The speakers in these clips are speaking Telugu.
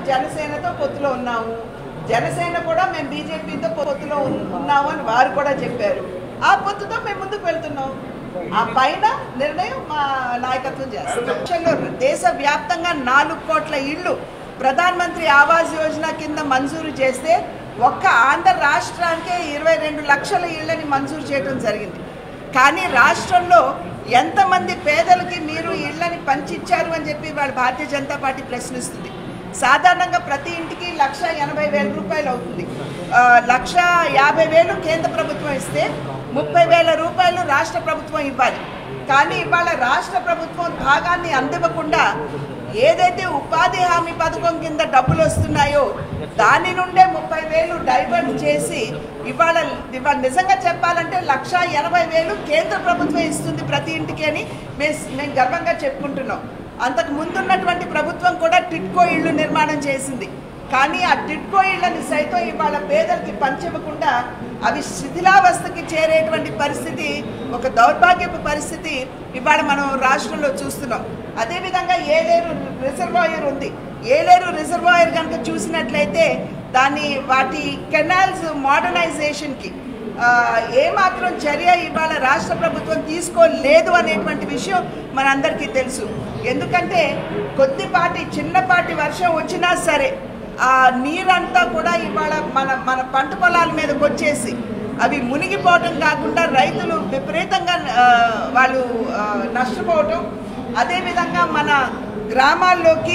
జనసేనతో పొత్తులో ఉన్నాము జనసేన కూడా మేము బీజేపీతో పొత్తులో ఉన్- ఉన్నాము అని వారు కూడా చెప్పారు ఆ పొత్తుతో మేము ముందుకు వెళ్తున్నాం ఆ పైన నిర్ణయం మా నాయకత్వం చేస్తాం దేశ వ్యాప్తంగా నాలుగు కోట్ల ఇళ్ళు ప్రధాన మంత్రి ఆవాస్ యోజన కింద మంజూరు చేస్తే ఒక్క ఆంధ్ర రాష్ట్రానికే ఇరవై రెండు లక్షల ఇళ్ళని మంజూరు చేయడం జరిగింది కానీ రాష్ట్రంలో ఎంతమంది పేదలకి మీరు ఇళ్ళని పంచిచ్చారు అని చెప్పి వాళ్ళ భారతీయ జనతా పార్టీ ప్రశ్నిస్తుంది సాధారణంగా ప్రతి ఇంటికి లక్ష ఎనభై వేల రూపాయలు అవుతుంది ఆ, లక్ష యాభై వేలు కేంద్ర ప్రభుత్వం ఇస్తే ముప్పై వేల రూపాయలు రాష్ట్ర ప్రభుత్వం ఇవ్వాలి కానీ ఇవాళ రాష్ట్ర ప్రభుత్వం భాగాన్ని అందివ్వకుండా ఏదైతే ఉపాధి హామీ పథకం కింద డబ్బులు వస్తున్నాయో దాని నుండే ముప్పై వేలు డైవర్ట్ చేసి ఇవాళ ఇవాళ నిజంగా చెప్పాలంటే లక్ష ఎనభై వేలు కేంద్ర ప్రభుత్వం ఇస్తుంది ప్రతి ఇంటికి అని మేము మేము గర్వంగా చెప్పుకుంటున్నాం అంతకు ముందున్నటువంటి ప్రభుత్వం కూడా టిట్కో ఇళ్ళు నిర్మాణం చేసింది కానీ ఆ టిట్కో ఇళ్ళని సైతం ఇవాళ పేదలకి పంచివ్వకుండా అవి శిథిలావస్థకి చేరేటువంటి పరిస్థితి ఒక దౌర్భాగ్యపు పరిస్థితి ఇవాళ మనం రాష్ట్రంలో చూస్తున్నాం అదేవిధంగా ఏలేరు రిజర్వాయర్ ఉంది ఏలేరు రిజర్వాయర్ కనుక చూసినట్లయితే దాని వాటి కెనాల్స్ మోడర్నైజేషన్కి ఏమాత్రం చర్య ఇవాళ రాష్ట్ర ప్రభుత్వం తీసుకోలేదు అనేటువంటి విషయం మనందరికీ తెలుసు ఎందుకంటే కొద్దిపాటి చిన్నపాటి వర్షం వచ్చినా సరే ఆ నీరంతా కూడా ఇవాళ మన మన పంట పొలాల మీదకి వచ్చేసి అవి మునిగిపోవటం కాకుండా రైతులు విపరీతంగా ఆ, వాళ్ళు ఆ, నష్టపోవటం అదేవిధంగా మన గ్రామాల్లోకి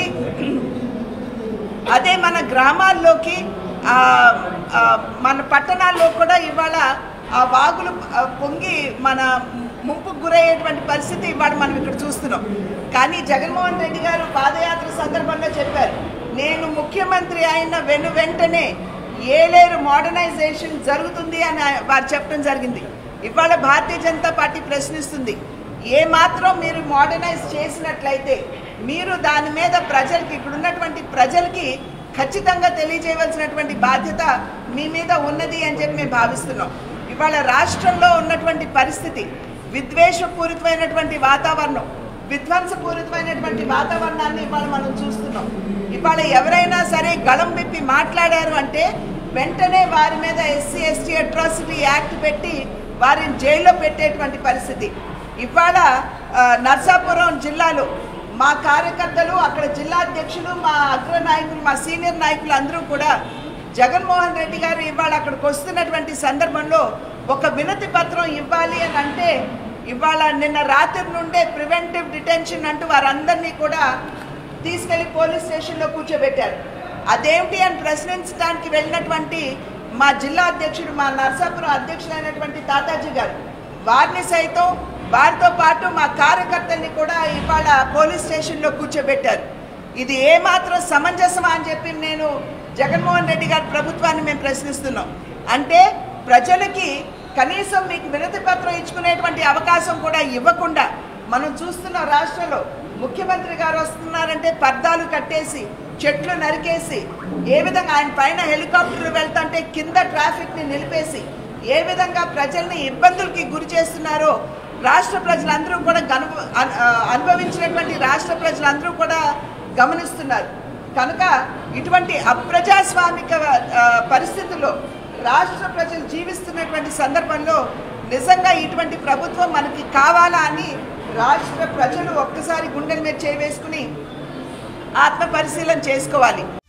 అదే మన గ్రామాల్లోకి ఆ, ఆ, మన పట్టణాల్లో కూడా ఇవాళ ఆ వాగులు ఆ, పొంగి మన ముంపుకు గురయ్యేటువంటి పరిస్థితి ఇవాళ మనం ఇక్కడ చూస్తున్నాం కానీ జగన్మోహన్ రెడ్డి గారు పాదయాత్ర సందర్భంగా చెప్పారు నేను ముఖ్యమంత్రి అయిన వెను వెంటనే ఏలేరు మోడర్నైజేషన్ జరుగుతుంది అని ఆయన- వారు చెప్పడం జరిగింది ఇవాళ భారతీయ జనతా పార్టీ ప్రశ్నిస్తుంది ఏ మాత్రం మీరు మోడర్నైజ్ చేసినట్లయితే మీరు దాని మీద ప్రజలకి ఇప్పుడు ఉన్నటువంటి ప్రజలకి ఖచ్చితంగా తెలియజేయవలసినటువంటి బాధ్యత మీ మీద ఉన్నది అని చెప్పి మేము భావిస్తున్నాం ఇవాళ రాష్ట్రంలో ఉన్నటువంటి పరిస్థితి విద్వేషపూరితమైనటువంటి వాతావరణం విధ్వంసపూరితమైనటువంటి వాతావరణాన్ని ఇవాళ మనం చూస్తున్నాం ఇవాళ ఎవరైనా సరే గళం విప్పి మాట్లాడారు అంటే వెంటనే వారి మీద ఎస్సీ ఎస్టీ అట్రాసిటీ యాక్ట్ పెట్టి వారిని జైల్లో పెట్టేటువంటి పరిస్థితి ఇవాళ ఆ, నర్సాపురం జిల్లాలో మా కార్యకర్తలు అక్కడ జిల్లా అధ్యక్షులు మా అగ్ర నాయకులు మా సీనియర్ నాయకులు అందరూ కూడా జగన్మోహన్ రెడ్డి గారు ఇవాళ అక్కడికి వస్తున్నటువంటి సందర్భంలో ఒక వినతి పత్రం ఇవ్వాలి అని అంటే ఇవాళ నిన్న రాత్రి నుండే ప్రివెంటివ్ డిటెన్షన్ అంటూ వారందరినీ కూడా తీసుకెళ్లి పోలీస్ స్టేషన్లో కూర్చోబెట్టారు అదేమిటి అని ప్రశ్నించడానికి వెళ్ళినటువంటి మా జిల్లా అధ్యక్షుడు మా నర్సాపురం అధ్యక్షులైనటువంటి తాతాజీ గారు వారిని సైతం వారితో పాటు మా కార్యకర్తల్ని కూడా ఇవాళ పోలీస్ స్టేషన్లో కూర్చోబెట్టారు ఇది ఏమాత్రం సమంజసమా అని చెప్పి నేను జగన్మోహన్ రెడ్డి గారి ప్రభుత్వాన్ని మేము ప్రశ్నిస్తున్నాం అంటే ప్రజలకి కనీసం మీకు వినతి పత్రం ఇచ్చుకునేటువంటి అవకాశం కూడా ఇవ్వకుండా మనం చూస్తున్న రాష్ట్రంలో ముఖ్యమంత్రి గారు వస్తున్నారంటే పర్దాలు కట్టేసి చెట్లు నరికేసి ఏ విధంగా ఆయన పైన హెలికాప్టర్లు వెళ్తుంటే కింద ట్రాఫిక్ని నిలిపేసి ఏ విధంగా ప్రజల్ని ఇబ్బందులకి గురి చేస్తున్నారో రాష్ట్ర ప్రజలందరూ కూడా గను అను- ఆ, అనుభవించినటువంటి రాష్ట్ర ప్రజలందరూ కూడా గమనిస్తున్నారు కనుక ఇటువంటి అప్రజాస్వామిక ఆ, పరిస్థితుల్లో రాష్ట్ర ప్రజలు జీవిస్తున్నటువంటి సందర్భంలో నిజంగా ఇటువంటి ప్రభుత్వం మనకి కావాలా అని రాష్ట్ర ప్రజలు ఒక్కసారి గుండెల మీద చేయి వేసుకుని ఆత్మ పరిశీలన చేసుకోవాలి